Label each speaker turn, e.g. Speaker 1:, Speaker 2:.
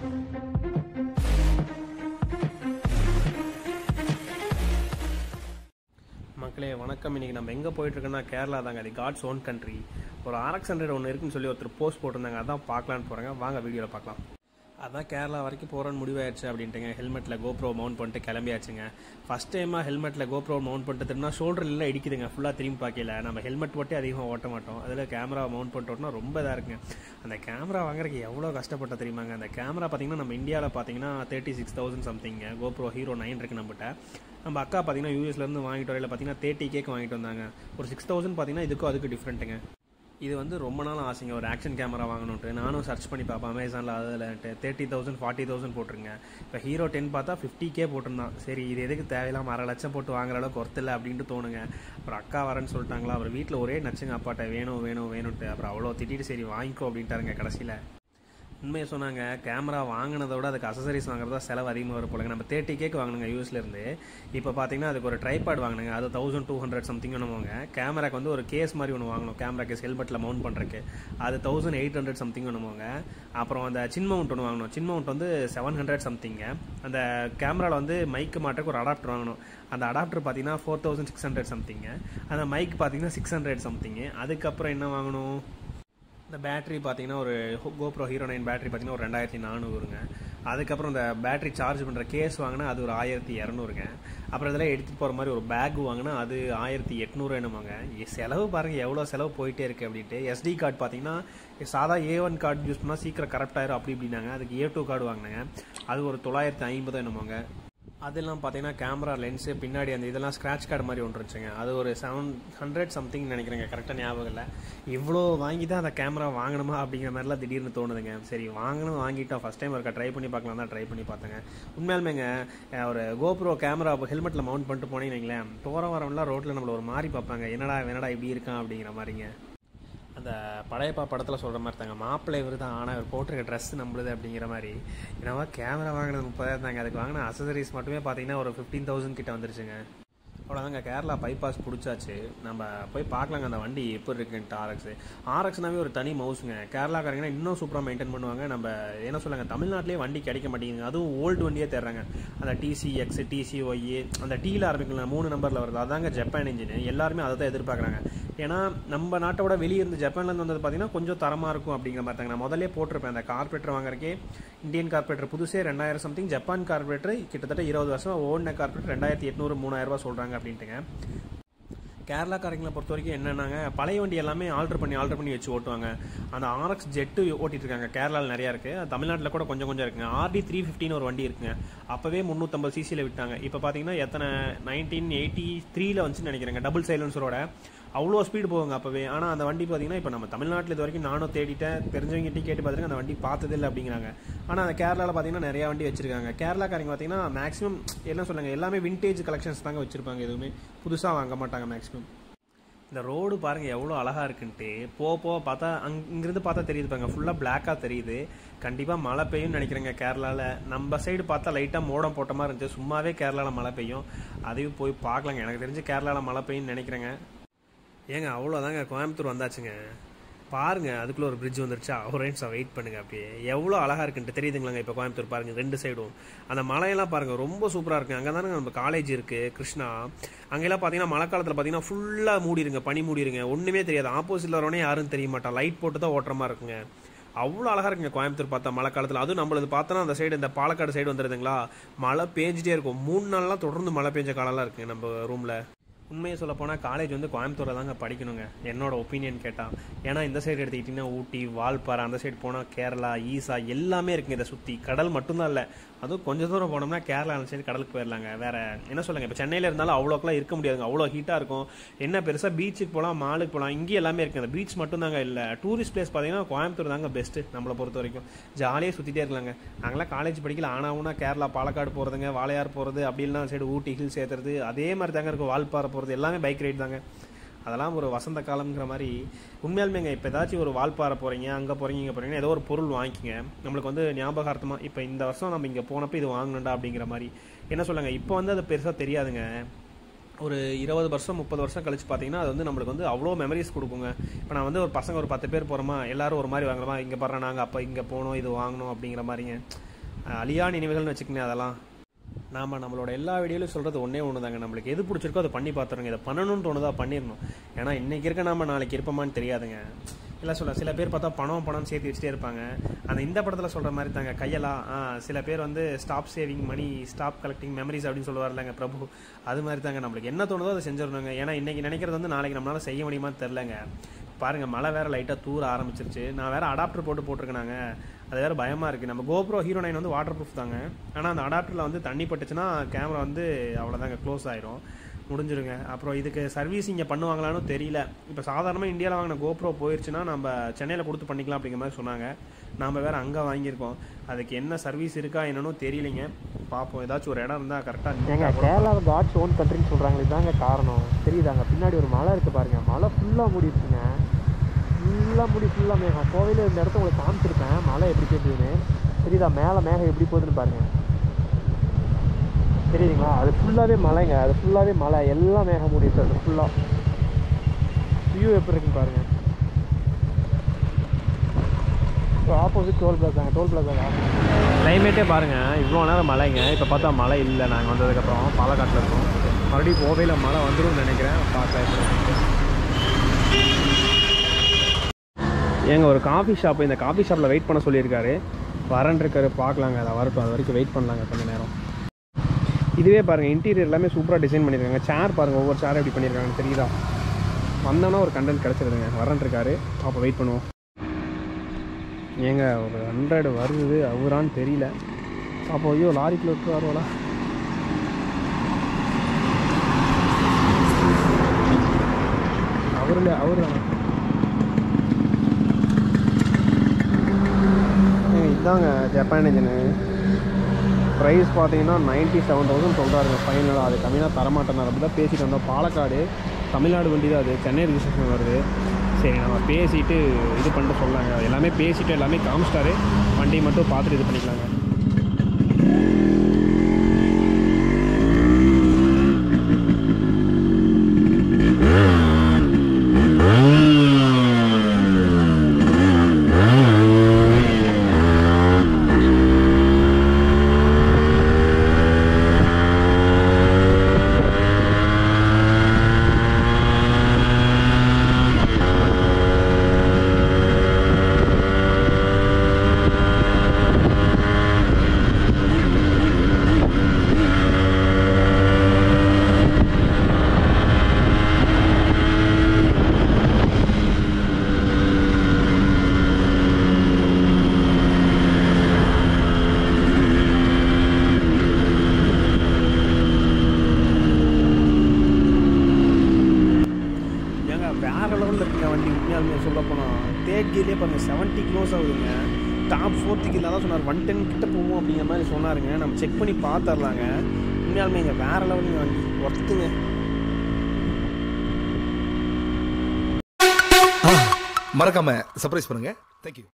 Speaker 1: மக்களே வணக்கம் இன்னைக்கு நம்ம எங்கே போயிட்டு இருக்கோம்னா கேரளா தாங்க அது காட்ஸ் ஓன் கண்ட்ரி ஒரு ஆர்எக்ஸ் ஹண்ட்ரட் ஒன்று இருக்குன்னு சொல்லி ஒருத்தர் போஸ்ட் போட்டிருந்தாங்க அதான் பார்க்கலான்னு போகிறாங்க வாங்க வீடியோவில் பார்க்கலாம் அதான் கேரளா வரைக்கும் போகிறோன்னு முடிவாயிடுச்சு அப்படின்ட்டுங்க ஹெல்மெட்டில் கோப்ரோ மவுண்ட் பண்ணிட்டு கிளம்பியாச்சுங்க ஃபஸ்ட் டைமாக ஹெல்மெட்டில் கோப்ரோ மவுண்ட் பண்ணிட்டு திரும்பினா ஷோல்டர்லாம் இடிக்குதுங்க ஃபுல்லாக திரும்பி பார்க்கல நம்ம ஹெல்மெட் போட்டு அதிகமாக ஓட்ட மாட்டோம் அதில் கேமரா மவுண்ட் பண்ணிட்டு ஓட்டினா ரொம்ப இதாக இருக்குங்க அந்த கேமரா வாங்குறதுக்கு எவ்வளோ கஷ்டப்பட்ட தெரியுமாங்க அந்த கேமரா பார்த்தீங்கன்னா நம்ம இந்தியாவில் பார்த்தீங்கன்னா thirty six thousand something GoPro Hero nine இருக்குது நம்மகிட்ட நம்ம அக்கா பார்த்தீங்கன்னா யூஎஸ்லேருந்து வாங்கிட்டு வரையில் பார்த்தீங்கன்னா தேர்ட்டி கேக்கு வாங்கிட்டு வந்தாங்க ஒரு சிக்ஸ் தௌசண்ட் பார்த்தீங்கன்னா இதுக்கும் அதுக்கு டிஃப்ரெண்ட்டுங்க இது வந்து ரொம்ப நாள் ஆசைங்க ஒரு ஆக்ஷன் கேமரா வாங்கணுன்ட்டு நானும் சர்ச் பண்ணி பார்ப்பேன் அமேசானில் அதில் தேர்ட்டி தௌசண்ட் ஃபார்ட்டி தௌசண்ட் போட்டிருங்க இப்போ ஹீரோ டென் பார்த்தா ஃபிஃப்டி கே போட்டிருந்தான் சரி இது எதுக்கு தேவையில்லாம அரை லட்சம் போட்டு வாங்குற அளவுக்கு ஒர்த்து இல்லை அப்படின்ட்டு தோணுங்க அப்புறம் அக்கா வரேன்னு சொல்லிட்டாங்களா அவர் வீட்டில் ஒரே நச்சுங்க அப்பாட்ட வேணும் வேணும் வேணும்ட்டு அப்புறம் அவ்வளோ திட்டிட்டு சரி வாங்கிக்கோ அப்படின்ட்டாருங்க கடைசியில் உண்மையை சொன்னாங்க கேமரா வாங்கினதை விட அதுக்கு அசசரிஸ் வாங்குறதா செலவு அதிகமாக வரும் போலங்க நம்ம தேர்ட்டி கேக்கு வாங்கினுங்க யூஎஸ்லேருந்து இப்போ பார்த்தீங்கன்னா அதுக்கு ஒரு ட்ரைபாட் வாங்கினுங்க அது தௌசண்ட் டூ ஹண்ட்ரட் சம்திங் ஒன்றுவாங்க கேமராக்கு வந்து ஒரு கேஸ் மாதிரி ஒன்று வாங்கணும் கேமரா கேஸ் ஹெல்மெட்டில் மவுண்ட் பண்ணுறக்கு அது தௌசண்ட் எயிட் ஹண்ட்ரட் சம்திங் ஒன்றுவாங்க அப்புறம் அந்த சின் மவுண்ட் ஒன்று வாங்கணும் சின் மவுண்ட் வந்து செவன் ஹண்ட்ரட் சம்திங்க அந்த கேமராவில் வந்து மைக்கு மாட்டுறக்கு ஒரு அடாப்டர் வாங்கணும் அந்த அடாப்டர் பார்த்தீங்கன்னா four thousand six hundred something அந்த மைக் பார்த்தீங்கன்னா சிக்ஸ் ஹண்ட்ரட் சம்திங்கு அதுக்கப்புறம் என்ன வாங்கணும் இந்த பேட்டரி பார்த்தீங்கன்னா ஒரு கோப்ரோ ஹீரோ நைன் பேட்டரி பார்த்தீங்கன்னா ஒரு ரெண்டாயிரத்தி நானூறுங்க அதுக்கப்புறம் இந்த பேட்டரி சார்ஜ் பண்ணுற கேஸ் வாங்கினா அது ஒரு ஆயிரத்தி இரநூறுங்க அப்புறம் இதெல்லாம் எடுத்துகிட்டு போகிற மாதிரி ஒரு பேக் வாங்கினா அது ஆயிரத்தி எட்நூறு என்னமாங்க செலவு பாருங்கள் எவ்வளோ செலவு போயிட்டே இருக்குது அப்படின்ட்டு எஸ்டி கார்டு பார்த்தீங்கன்னா சாதா ஏ ஒன் கார்டு யூஸ் பண்ணால் சீக்கிரம் கரெக்ட் ஆயிரும் அப்படி இப்படின்னாங்க அதுக்கு ஏ டூ கார்டு வாங்கினாங்க அது ஒரு தொள்ளாயிரத்தி ஐம்பது என்னமாங்க அதெல்லாம் பார்த்தீங்கன்னா கேமரா லென்ஸு பின்னாடி அந்த இதெல்லாம் ஸ்க்ராட்ச் கார்டு மாதிரி ஒன்று இருந்துச்சுங்க அது ஒரு செவன் ஹண்ட்ரட் சம்திங் நினைக்கிறேங்க கரெக்டாக ஞாபகம் இல்லை இவ்வளோ வாங்கி தான் அந்த கேமரா வாங்கணுமா அப்படிங்கிற மாதிரிலாம் திடீர்னு தோணுதுங்க சரி வாங்கணும் வாங்கிட்டோம் ஃபஸ்ட் டைம் இருக்கா ட்ரை பண்ணி பார்க்கலாம் தான் ட்ரை பண்ணி பார்த்தேங்க உண்மையாலுமேங்க ஒரு கோப்ரோ கேமரா ஹெல்மெட்டில் மவுண்ட் பண்ணிட்டு போனீங்கன்னு வைங்களேன் போகிற வரவங்களாம் ரோட்டில் நம்மளை ஒரு மாதிரி பார்ப்பாங்க என்னடா என்னடா இப்படி இருக்கான் அப்படிங்கிற மாதிரிங்க அந்த படையப்பா படத்தில் சொல்கிற மாதிரி தாங்க மாப்பிள்ளை இவர் தான் ஆனால் இவர் போட்டிருக்க ட்ரெஸ் நம்மளுது அப்படிங்கிற மாதிரி என்னவா கேமரா வாங்கினது முப்பதாயிரம் தாங்க அதுக்கு வாங்கின அசசரிஸ் மட்டுமே பார்த்தீங்கன்னா ஒரு ஃபிஃப்டீன் தௌசண்ட் கிட்ட வந்துருச்சுங்க அவ்வளோதாங்க கேரளா பைபாஸ் பிடிச்சாச்சு நம்ம போய் பார்க்கலாங்க அந்த வண்டி எப்படி இருக்குன்ட்டு ஆர்எக்ஸ் ஆர்எக்ஸ்னாவே ஒரு தனி மவுஸுங்க கேரளாக்காரங்கன்னா இன்னும் சூப்பராக மெயின்டைன் பண்ணுவாங்க நம்ம என்ன சொல்லுங்க தமிழ்நாட்டிலே வண்டி கிடைக்க மாட்டேங்குது அதுவும் ஓல்டு வண்டியே தர்றாங்க அந்த டிசி எக்ஸ் டிசி ஒய் அந்த டீல ஆரம்பிக்கலாம் மூணு நம்பரில் வருது அதாங்க ஜப்பான் இன்ஜின் எல்லாருமே அதை தான் எதிர்பார்க்குறாங்க ஏன்னா நம்ம நாட்டோட வெளியே இருந்து ஜப்பான்லேருந்து வந்தது பார்த்தீங்கன்னா கொஞ்சம் தரமாக இருக்கும் அப்படிங்கிற மாதிரி தாங்க நான் முதல்ல போட்டிருப்பேன் அந்த கார்பரேட்டர் வாங்குறக்கே இந்தியன் கார்பரேட்டர் புதுசே ரெண்டாயிரம் சம்திங் ஜப்பான் கார்பரேட்டர் கிட்டத்தட்ட இருபது வருஷம் ஓடின கார்பரேட்டர் ரெண்டாயிரத்தி எட்நூறு மூணாயிரம் ரூபாய் சொல்கிறாங்க அப்படின்ட்டுங்க கேரளாக்காரங்களை பொறுத்த வரைக்கும் என்னென்னாங்க பழைய வண்டி எல்லாமே ஆல்டர் பண்ணி ஆல்டர் பண்ணி வச்சு ஓட்டுவாங்க அந்த ஆர்எக்ஸ் ஜெட்டு ஓட்டிட்டு இருக்காங்க கேரளாவில் நிறையா இருக்குது தமிழ்நாட்டில் கூட கொஞ்சம் கொஞ்சம் இருக்குங்க ஆர்டி த்ரீ ஃபிஃப்டின்னு ஒரு வண்டி இருக்குங்க அப்போவே முந்நூற்றம்பது சிசியில் விட்டாங்க இப்போ பார்த்தீங்கன்னா எத்தனை நைன்டீன் எயிட்டி த்ரீல வந்துச்சுன்னு நினைக்கிறேங்க டபுள் சைலன்சரோட அவ்வளோ ஸ்பீடு போவாங்க அப்போவே ஆனால் அந்த வண்டி பார்த்தீங்கன்னா இப்போ நம்ம தமிழ்நாட்டில் இது வரைக்கும் நானும் தேடிட்டேன் தெரிஞ்சவங்ககிட்டையும் கேட்டு பார்த்துருங்க அந்த வண்டி பார்த்ததில்லை அப்படிங்கிறாங்க ஆனால் அந்த கேரளாவில் பார்த்தீங்கன்னா நிறையா வண்டி வச்சிருக்காங்க கேரளாக்காரங்க பார்த்தீங்கன்னா மேக்ஸிமம் என்ன சொல்லுங்க எல்லாமே விண்டேஜ் கலெக்ஷன்ஸ் தாங்க வச்சிருப்பாங்க எதுவுமே புதுசாக வாங்க மாட்டாங்க மேக்ஸிமம் இந்த ரோடு பாருங்க எவ்வளோ அழகா இருக்குன்ட்டு போக போக பார்த்தா அங் இங்கிருந்து பார்த்தா தெரியுது பாருங்க ஃபுல்லாக பிளாக்காக தெரியுது கண்டிப்பாக மழை பெய்யும்னு நினைக்கிறேங்க கேரளாவில் நம்ம சைடு பார்த்தா லைட்டாக மோடம் போட்ட மாதிரி இருந்துச்சு சும்மாவே கேரளாவில் மழை பெய்யும் அதையும் போய் பார்க்கலாங்க எனக்கு தெரிஞ்சு கேரளாவில் மழை பெய்யும்னு நினைக்கிறேங்க ஏங்க அவ்வளோதாங்க கோயம்புத்தூர் வந்தாச்சுங்க பாருங்க அதுக்குள்ள ஒரு பிரிட்ஜ் வந்துருச்சா ஒரு நிமிஷம் வெயிட் பண்ணுங்க அப்படியே எவ்வளோ அழகா இருக்குன்ட்டு தெரியுதுங்களாங்க இப்போ கோயம்புத்தூர் பாருங்க ரெண்டு சைடும் அந்த மலையெல்லாம் பாருங்க ரொம்ப சூப்பராக இருக்கு அங்கே தானே நம்ம காலேஜ் இருக்கு கிருஷ்ணா அங்கெல்லாம் பார்த்தீங்கன்னா மழை காலத்தில் பார்த்தீங்கன்னா ஃபுல்லாக மூடிருங்க பனி மூடிருங்க ஒன்றுமே தெரியாது ஆப்போசிட்ல வரவனே யாரும் தெரிய மாட்டா லைட் போட்டு தான் ஓட்டுற மாதிரி இருக்குங்க அவ்வளோ அழகாக இருக்குங்க கோயம்புத்தூர் பார்த்தா மழை காலத்தில் அதுவும் நம்மளது பார்த்தோன்னா அந்த சைடு இந்த பாலக்காடு சைடு வந்துடுதுங்களா மழை பேஞ்சிட்டே இருக்கும் மூணு நாள்லாம் தொடர்ந்து மழை பெஞ்ச காலம்லாம் இருக்குங்க நம்ம ரூமில் உண்மையை சொல்ல போனால் காலேஜ் வந்து கோயம்புத்தூரில் தாங்க படிக்கணுங்க என்னோட ஒப்பீனியன் கேட்டால் ஏன்னா இந்த சைடு எடுத்துக்கிட்டிங்கன்னா ஊட்டி வால்பாறை அந்த சைடு போனால் கேரளா ஈசா எல்லாமே இருக்குங்க இதை சுற்றி கடல் மட்டும்தான் இல்லை அதுவும் கொஞ்சம் தூரம் போனோம்னா கேரளா அந்த சைடு கடலுக்கு போயிடலாங்க வேற என்ன சொல்லுங்க இப்போ சென்னையில் இருந்தாலும் அவ்வளோக்கெல்லாம் இருக்க முடியாதுங்க அவ்வளோ ஹீட்டாக இருக்கும் என்ன பெருசாக பீச்சுக்கு போகலாம் மாலுக்கு போகலாம் இங்கே எல்லாமே இருக்குது அந்த பீச் மட்டும் தாங்க இல்லை டூரிஸ்ட் பிளேஸ் பார்த்தீங்கன்னா கோயம்புத்தூர் தாங்க பெஸ்ட்டு நம்மளை பொறுத்த வரைக்கும் ஜாலியாக சுற்றிட்டே இருக்கலாங்க நாங்களாம் காலேஜ் படிக்கல ஆனாவுனா கேரளா பாலக்காடு போகிறதுங்க வாளையார் போகிறது அப்படி இல்லைனா சைடு ஊட்டி ஹில்ஸ் ஏற்றுறது அதே மாதிரி தாங்க இருக்கும் வால்பாறை போகிறது எல்லாமே பைக் ரைடு தாங்க அதெல்லாம் ஒரு வசந்த காலம்ங்கிற மாதிரி உண்மையாலுமேங்க இப்போ ஏதாச்சும் ஒரு வால்பாறை போகிறீங்க அங்கே போகிறீங்க இங்கே போகிறீங்கன்னா ஏதோ ஒரு பொருள் வாங்கிக்கங்க நம்மளுக்கு வந்து ஞாபகார்த்தமாக இப்போ இந்த வருஷம் நம்ம இங்கே போனப்போ இது வாங்கணும்டா அப்படிங்கிற மாதிரி என்ன சொல்லுங்க இப்போ வந்து அது பெருசாக தெரியாதுங்க ஒரு இருபது வருஷம் முப்பது வருஷம் கழிச்சு பார்த்தீங்கன்னா அது வந்து நம்மளுக்கு வந்து அவ்வளோ மெமரிஸ் கொடுக்குங்க இப்போ நான் வந்து ஒரு பசங்க ஒரு பத்து பேர் போகிறோமா எல்லாரும் ஒரு மாதிரி வாங்குறோமா இங்கே பாரு நாங்கள் அப்போ இங்கே போனோம் இது வாங்கணும் அப்படிங்கிற மாதிரிங்க அஹ், அழியா நினைவுகள்னு வச்சுக்கோங்க அதெல்லாம் நாம் நம்மளோட எல்லா வீடியோலையும் சொல்கிறது ஒன்றே ஒன்று தாங்க நம்மளுக்கு எது பிடிச்சிருக்கோ அதை பண்ணி பார்த்துருங்க இதை பண்ணணும்னு தோணுதா பண்ணிடணும் ஏன்னா இன்றைக்கி இருக்க நாம நாளைக்கு இருப்போமான்னு தெரியாதுங்க இல்லை சொல்ல சில பேர் பார்த்தா பணம் பணம் சேர்த்து வச்சுட்டே இருப்பாங்க அந்த இந்த படத்தில் சொல்கிற மாதிரி தாங்க கையெல்லாம் ஆ, சில பேர் வந்து stop saving money stop collecting memories அப்படின்னு சொல்லுவார்லங்க பிரபு அது மாதிரி தாங்க நம்மளுக்கு என்ன தோணுதோ அதை செஞ்சிடணுங்க ஏன்னா இன்றைக்கி நினைக்கிறது வந்து நாளைக்கு நம்மளால் செய்ய முடியுமான்னு தெரிலங்க பாருங்க மழை வேற லைட்டாக தூர ஆரம்பிச்சிருச்சு நான் வேற அடாப்டர் போட்டு போட்டிருக்கேனாங்க அது வேற பயமா இருக்கு நம்ம கோப்ரோ ஹீரோ நைன் வந்து வாட்டர் ப்ரூஃப் தாங்க ஆனால் அந்த அடாப்டரில் வந்து தண்ணி பட்டுச்சுன்னா கேமரா வந்து அவ்வளோதாங்க க்ளோஸ் ஆயிரும் முடிஞ்சிருங்க அப்புறம் இதுக்கு சர்வீஸ் இங்கே பண்ணுவாங்களான்னு தெரியல இப்போ சாதாரணமாக இந்தியாவில் வாங்கின கோப்ரோ போயிருச்சுன்னா நம்ம சென்னையில் கொடுத்து பண்ணிக்கலாம் அப்படிங்கிற மாதிரி சொன்னாங்க நாம் வேற அங்கே வாங்கியிருக்கோம் அதுக்கு என்ன சர்வீஸ் இருக்கா என்னன்னு தெரியலைங்க பார்ப்போம் ஏதாச்சும் ஒரு இடம் இருந்தால் கரெக்டாக
Speaker 2: ஏங்க கேரளாவை காட்ஸ் ஓன் கண்ட்ரின்னு சொல்கிறாங்களே இதாங்க காரணம் தெரியுதாங்க பின்னாடி ஒரு மலை இருக்குது பாருங்க மலை ஃபுல்லாக மூடிடுச்சுங்க ஃபுல்லாக மூடி ஃபுல்லாக மேகம் கோவையில் இந்த இடத்த உங்களுக்கு காமிச்சிருப்பேன் மலை எப்படி தெரியுதுன்னு தெரியுதா மேலே மேகம் எப்படி போகுதுன்னு பாருங்க தெரியுதுங்களா அது ஃபுல்லாகவே மலைங்க அது ஃபுல்லாகவே மலை எல்லாம் மேகம் மூடிடுச்சு அது ஃபுல்லாக வியூ எப்படி இருக்குன்னு பாருங்க ஆப்போசிட் டோல் பிளாஸாங்க டோல் பிளாஸா
Speaker 1: கிளைமேட்டே பாருங்க இவ்வளோ நேரம் மழைங்க இப்போ பார்த்தா மழை இல்லை நாங்கள் வந்ததுக்கப்புறம் பாலக்காட்டில் இருக்கோம் மறுபடியும் கோவையில் மழை வந்துடும் நினைக்கிறேன் பார்க்கலாம் எப்படி இருக்குன்னு. ஏங்க ஒரு காஃபி ஷாப் இந்த காஃபி ஷாப்பில் வெயிட் பண்ண சொல்லியிருக்காரு வரன் இருக்காரு பார்க்கலாங்க அதை வரட்டும் அது வரைக்கும் வெயிட் பண்ணலாங்க கொஞ்ச நேரம் இதுவே பாருங்கள் இன்டீரியர் எல்லாமே சூப்பராக டிசைன் பண்ணியிருக்காங்க சேர் பாருங்கள் ஒவ்வொரு சேர் எப்படி பண்ணியிருக்காங்கன்னு தெரியுதா வந்தோன்னா ஒரு கண்டென்ட் கிடச்சிருதுங்க வரன் இருக்காரு அப்போ வெயிட் பண்ணுவோம் ஏங்க ஒரு ஹண்ட்ரட் வருது அவரான்னு தெரியல அப்போ ஐயோ லாரிக்குள்ள விட்டு வருவாளா அவர் இல்லை அவர் தானே ஏங்க, இதாங்க ஜப்பான் இன்ஜினு ப்ரைஸ் பார்த்தீங்கன்னா நைன்ட்டி செவன் தௌசண்ட் சொல்கிறாருங்க ஃபைனலாக அது கம்மியாக தரமாட்டேன் அப்படி தான் பேசிட்டு வந்தோம் பாலக்காடு தமிழ்நாடு வண்டி தான் அது சென்னை ரிஜிஸ்ட்ரேஷன் வருது சரி நம்ம பேசிட்டு இது பண்ணிட்டு சொல்லாங்க எல்லாமே பேசிட்டு எல்லாமே காமிச்சிட்டாரு வண்டி மட்டும் பார்த்துட்டு இது பண்ணிக்கலாங்க ஏங்க வேற லெவலில் இருக்குங்க வண்டி உண்மையாலுமே சொல்ல போனால் தேர்ட் கியர்லேயே பாருங்க செவன்ட்டி க்ளோஸ் ஆகுதுங்க டாப் ஃபோர்த்து கீழே தான் சொன்னார் ஒன் டென் கிட்ட போவோம் அப்படிங்கிற மாதிரி சொன்னாருங்க நம்ம செக் பண்ணி பார்த்துடலாங்க உண்மையாலுமே இங்கே வேற லெவலுங்க வண்டி ஒர்த்துங்க
Speaker 3: மறக்காம சர்ப்ரைஸ் பண்ணுங்க தேங்க்யூ